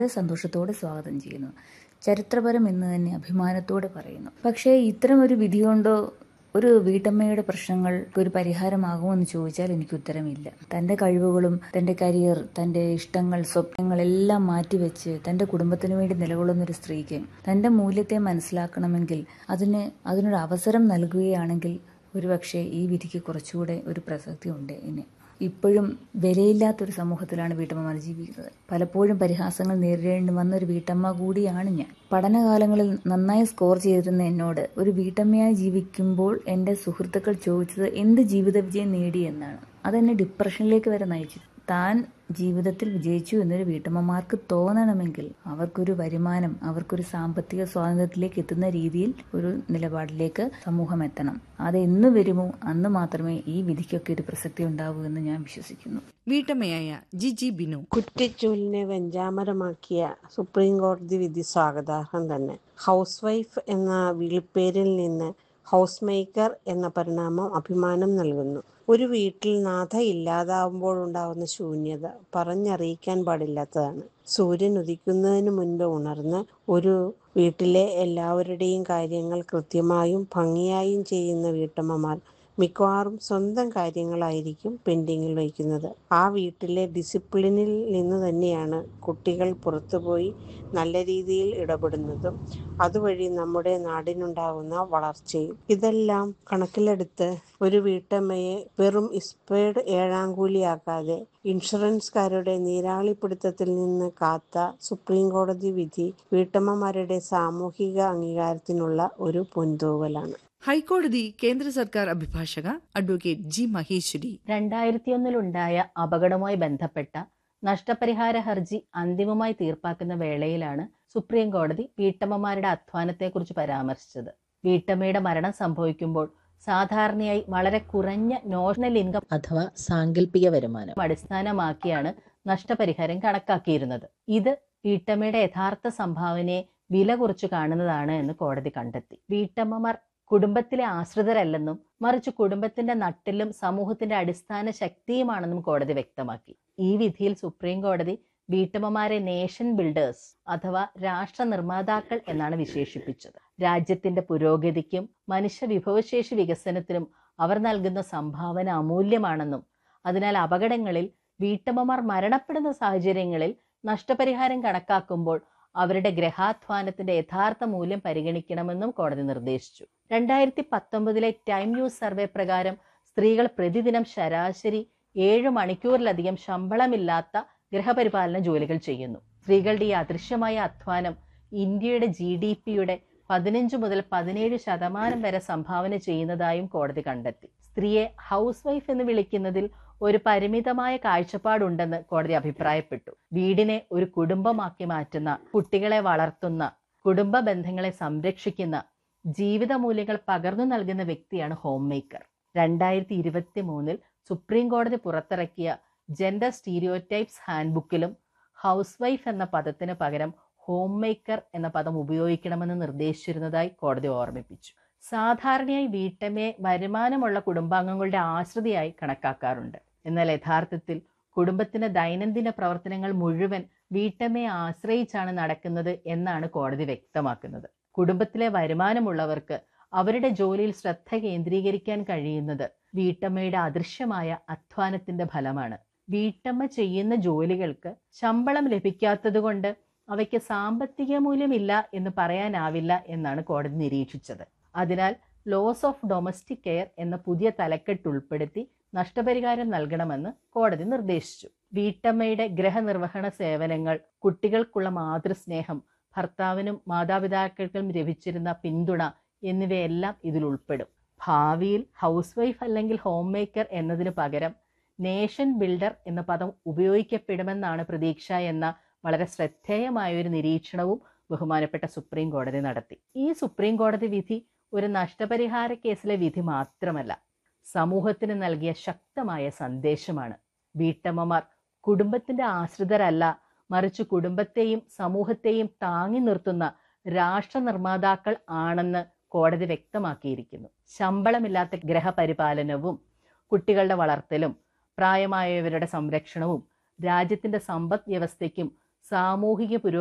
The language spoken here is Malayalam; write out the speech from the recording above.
സന്തോഷത്തോടെ സ്വാഗതം ചെയ്യുന്നു ചരിത്രപരം എന്ന് തന്നെ അഭിമാനത്തോടെ പറയുന്നു പക്ഷേ ഇത്തരം ഒരു വിധി കൊണ്ടോ ഒരു വീട്ടമ്മയുടെ പ്രശ്നങ്ങൾക്ക് ഒരു പരിഹാരമാകുമോ എന്ന് ചോദിച്ചാൽ എനിക്ക് ഉത്തരമില്ല തന്റെ കഴിവുകളും തന്റെ കരിയർ തന്റെ ഇഷ്ടങ്ങൾ സ്വപ്നങ്ങൾ എല്ലാം മാറ്റിവെച്ച് തന്റെ കുടുംബത്തിനു വേണ്ടി നിലകൊള്ളുന്ന ഒരു സ്ത്രീക്ക് തന്റെ മൂല്യത്തെ മനസ്സിലാക്കണമെങ്കിൽ അതിന് അതിനൊരു അവസരം നൽകുകയാണെങ്കിൽ ഒരുപക്ഷെ ഈ വിധിക്ക് കുറച്ചുകൂടെ ഒരു പ്രസക്തി ഉണ്ട് ഇനി ഇപ്പോഴും വിലയില്ലാത്തൊരു സമൂഹത്തിലാണ് വീട്ടമ്മമാർ ജീവിക്കുന്നത് പലപ്പോഴും പരിഹാസങ്ങൾ നേരിടേണ്ടി വന്ന ഒരു വീട്ടമ്മ കൂടിയാണ് ഞാൻ പഠനകാലങ്ങളിൽ നന്നായി സ്കോർ ചെയ്തിരുന്ന എന്നോട് ഒരു വീട്ടമ്മയായി ജീവിക്കുമ്പോൾ എൻ്റെ സുഹൃത്തുക്കൾ ചോദിച്ചത് എന്ത് ജീവിത വിജയം നേടി എന്നാണ് അതെന്നെ ഡിപ്രഷനിലേക്ക് വരെ നയിച്ചു താൻ ജീവിതത്തിൽ വിജയിച്ചു എന്നൊരു വീട്ടമ്മമാർക്ക് തോന്നണമെങ്കിൽ അവർക്കൊരു വരുമാനം അവർക്കൊരു സാമ്പത്തിക സ്വാതന്ത്ര്യത്തിലേക്ക് എത്തുന്ന രീതിയിൽ ഒരു നിലപാടിലേക്ക് സമൂഹം എത്തണം അത് എന്ന് വരുമോ അന്ന് മാത്രമേ ഈ വിധിക്കൊക്കെ ഒരു പ്രസക്തി ഉണ്ടാവൂ എന്ന് ഞാൻ വിശ്വസിക്കുന്നു വീട്ടമ്മയായ ജിജി ബിനു കുറ്റിച്ചൂലിനെ വെഞ്ചാമരമാക്കിയ സുപ്രീം കോടതി വിധി സ്വാഗതാർഹം തന്നെ ഹൗസ് വൈഫ് എന്ന വിളിപ്പേരിൽ നിന്ന് ഹൗസ് മേക്കർ എന്ന പരിണാമം അഭിമാനം നൽകുന്നു ഒരു വീട്ടിൽ നാഥ ഇല്ലാതാവുമ്പോൾ ഉണ്ടാവുന്ന ശൂന്യത പറഞ്ഞറിയിക്കാൻ പാടില്ലാത്തതാണ് സൂര്യൻ ഉദിക്കുന്നതിന് മുൻപ് ഉണർന്ന് ഒരു വീട്ടിലെ എല്ലാവരുടെയും കാര്യങ്ങൾ കൃത്യമായും ഭംഗിയായും ചെയ്യുന്ന വീട്ടമ്മമാർ മിക്കവാറും സ്വന്തം കാര്യങ്ങളായിരിക്കും പെൻഡിങ്ങിൽ വയ്ക്കുന്നത് ആ വീട്ടിലെ ഡിസിപ്ലിനിൽ നിന്ന് തന്നെയാണ് കുട്ടികൾ പുറത്തുപോയി നല്ല രീതിയിൽ ഇടപെടുന്നതും അതുവഴി നമ്മുടെ നാടിനുണ്ടാകുന്ന വളർച്ചയും ഇതെല്ലാം കണക്കിലെടുത്ത് ഒരു വീട്ടമ്മയെ വെറും ഇസ്പേഡ് ഏഴാങ്കൂലിയാക്കാതെ ഇൻഷുറൻസുകാരുടെ നീരാളിപ്പിടുത്തത്തിൽ നിന്ന് കാത്ത സുപ്രീം കോടതി വിധി വീട്ടമ്മമാരുടെ സാമൂഹിക അംഗീകാരത്തിനുള്ള ഒരു പൊൻതൂവലാണ് ഹൈക്കോടതി കേന്ദ്ര സർക്കാർ അഭിഭാഷക അഡ്വക്കേറ്റ് ജി മഹേശ്വരി രണ്ടായിരത്തിയൊന്നിലുണ്ടായ അപകടവുമായി ബന്ധപ്പെട്ട നഷ്ടപരിഹാര ഹർജി അന്തിമമായി തീർപ്പാക്കുന്ന വേളയിലാണ് സുപ്രീം കോടതി വീട്ടമ്മമാരുടെ അധ്വാനത്തെക്കുറിച്ച് പരാമർശിച്ചത് വീട്ടമ്മയുടെ മരണം സംഭവിക്കുമ്പോൾ സാധാരണയായി വളരെ കുറഞ്ഞ നോഷണൽ ഇൻകം അഥവാ സാങ്കല്പിക വരുമാനം അടിസ്ഥാനമാക്കിയാണ് നഷ്ടപരിഹാരം കണക്കാക്കിയിരുന്നത് ഇത് വീട്ടമ്മയുടെ യഥാർത്ഥ സംഭാവനയെ വില കുറച്ചു കാണുന്നതാണ് എന്ന് കോടതി കണ്ടെത്തി വീട്ടമ്മമാർ കുടുംബത്തിലെ ആശ്രിതരല്ലെന്നും മറിച്ച് കുടുംബത്തിന്റെ നട്ടിലും സമൂഹത്തിന്റെ അടിസ്ഥാന ശക്തിയുമാണെന്നും കോടതി വ്യക്തമാക്കി ഈ വിധിയിൽ സുപ്രീം കോടതി വീട്ടമ്മമാരെ നേഷൻ ബിൽഡേഴ്സ് അഥവാ രാഷ്ട്ര നിർമ്മാതാക്കൾ എന്നാണ് വിശേഷിപ്പിച്ചത് രാജ്യത്തിന്റെ പുരോഗതിക്കും മനുഷ്യ വിഭവശേഷി വികസനത്തിനും അവർ നൽകുന്ന സംഭാവന അമൂല്യമാണെന്നും അതിനാൽ അപകടങ്ങളിൽ വീട്ടമ്മമാർ മരണപ്പെടുന്ന സാഹചര്യങ്ങളിൽ നഷ്ടപരിഹാരം കണക്കാക്കുമ്പോൾ അവരുടെ ഗ്രഹാധ്വാനത്തിന്റെ യഥാർത്ഥ മൂല്യം പരിഗണിക്കണമെന്നും കോടതി നിർദ്ദേശിച്ചു രണ്ടായിരത്തി പത്തൊമ്പതിലെ ടൈം ന്യൂസ് സർവേ പ്രകാരം സ്ത്രീകൾ പ്രതിദിനം ശരാശരി ഏഴ് മണിക്കൂറിലധികം ശമ്പളമില്ലാത്ത ഗൃഹപരിപാലന ജോലികൾ ചെയ്യുന്നു സ്ത്രീകളുടെ ഈ അദൃശ്യമായ അധ്വാനം ഇന്ത്യയുടെ ജി ഡി പിയുടെ പതിനഞ്ച് മുതൽ പതിനേഴ് ശതമാനം വരെ സംഭാവന ചെയ്യുന്നതായും കോടതി കണ്ടെത്തി സ്ത്രീയെ ഹൗസ് വൈഫ് എന്ന് വിളിക്കുന്നതിൽ ഒരു പരിമിതമായ കാഴ്ചപ്പാടുണ്ടെന്ന് കോടതി അഭിപ്രായപ്പെട്ടു വീടിനെ ഒരു കുടുംബമാക്കി മാറ്റുന്ന കുട്ടികളെ വളർത്തുന്ന കുടുംബ ബന്ധങ്ങളെ സംരക്ഷിക്കുന്ന ജീവിത മൂല്യങ്ങൾ പകർന്നു നൽകുന്ന വ്യക്തിയാണ് ഹോം മേക്കർ രണ്ടായിരത്തി ഇരുപത്തി മൂന്നിൽ സുപ്രീം കോടതി പുറത്തിറക്കിയ ജെൻഡർ സ്റ്റീരിയോടൈപ്സ് ഹാൻഡ്ബുക്കിലും ഹൗസ് വൈഫ് എന്ന പദത്തിന് പകരം ഹോം മേക്കർ എന്ന പദം ഉപയോഗിക്കണമെന്ന് നിർദ്ദേശിച്ചിരുന്നതായി കോടതി ഓർമ്മിപ്പിച്ചു സാധാരണയായി വീട്ടമ്മയെ വരുമാനമുള്ള കുടുംബാംഗങ്ങളുടെ ആശ്രിതയായി കണക്കാക്കാറുണ്ട് എന്നാൽ യഥാർത്ഥത്തിൽ കുടുംബത്തിന്റെ ദൈനംദിന പ്രവർത്തനങ്ങൾ മുഴുവൻ വീട്ടമ്മയെ ആശ്രയിച്ചാണ് നടക്കുന്നത് എന്നാണ് കോടതി വ്യക്തമാക്കുന്നത് കുടുംബത്തിലെ വരുമാനമുള്ളവർക്ക് അവരുടെ ജോലിയിൽ ശ്രദ്ധ കേന്ദ്രീകരിക്കാൻ കഴിയുന്നത് വീട്ടമ്മയുടെ അദൃശ്യമായ അധ്വാനത്തിന്റെ ഫലമാണ് വീട്ടമ്മ ചെയ്യുന്ന ജോലികൾക്ക് ശമ്പളം ലഭിക്കാത്തതുകൊണ്ട് അവയ്ക്ക് സാമ്പത്തിക മൂല്യമില്ല എന്ന് പറയാനാവില്ല എന്നാണ് കോടതി നിരീക്ഷിച്ചത് അതിനാൽ ലോസ് ഓഫ് ഡൊമസ്റ്റിക് കെയർ എന്ന പുതിയ തലക്കെട്ട് ഉൾപ്പെടുത്തി നഷ്ടപരിഹാരം നൽകണമെന്ന് കോടതി നിർദ്ദേശിച്ചു വീട്ടമ്മയുടെ ഗൃഹനിർവഹണ സേവനങ്ങൾ കുട്ടികൾക്കുള്ള മാതൃസ്നേഹം ഭർത്താവിനും മാതാപിതാക്കൾക്കും ലഭിച്ചിരുന്ന പിന്തുണ എന്നിവയെല്ലാം ഇതിൽ ഉൾപ്പെടും ഭാവിയിൽ ഹൗസ് വൈഫ് അല്ലെങ്കിൽ ഹോം മേക്കർ എന്നതിന് പകരം നേഷൻ ബിൽഡർ എന്ന പദം ഉപയോഗിക്കപ്പെടുമെന്നാണ് പ്രതീക്ഷ എന്ന വളരെ ശ്രദ്ധേയമായ ഒരു നിരീക്ഷണവും ബഹുമാനപ്പെട്ട സുപ്രീം കോടതി നടത്തി ഈ സുപ്രീം കോടതി വിധി ഒരു നഷ്ടപരിഹാര കേസിലെ വിധി മാത്രമല്ല സമൂഹത്തിന് നൽകിയ ശക്തമായ സന്ദേശമാണ് വീട്ടമ്മമാർ കുടുംബത്തിന്റെ ആശ്രിതരല്ല മറിച്ച് കുടുംബത്തെയും സമൂഹത്തെയും താങ്ങി നിർത്തുന്ന രാഷ്ട്ര നിർമ്മാതാക്കൾ ആണെന്ന് കോടതി വ്യക്തമാക്കിയിരിക്കുന്നു ശമ്പളമില്ലാത്ത ഗ്രഹപരിപാലനവും കുട്ടികളുടെ വളർത്തലും പ്രായമായവരുടെ സംരക്ഷണവും രാജ്യത്തിന്റെ സമ്പദ് വ്യവസ്ഥയ്ക്കും സാമൂഹിക പുരോ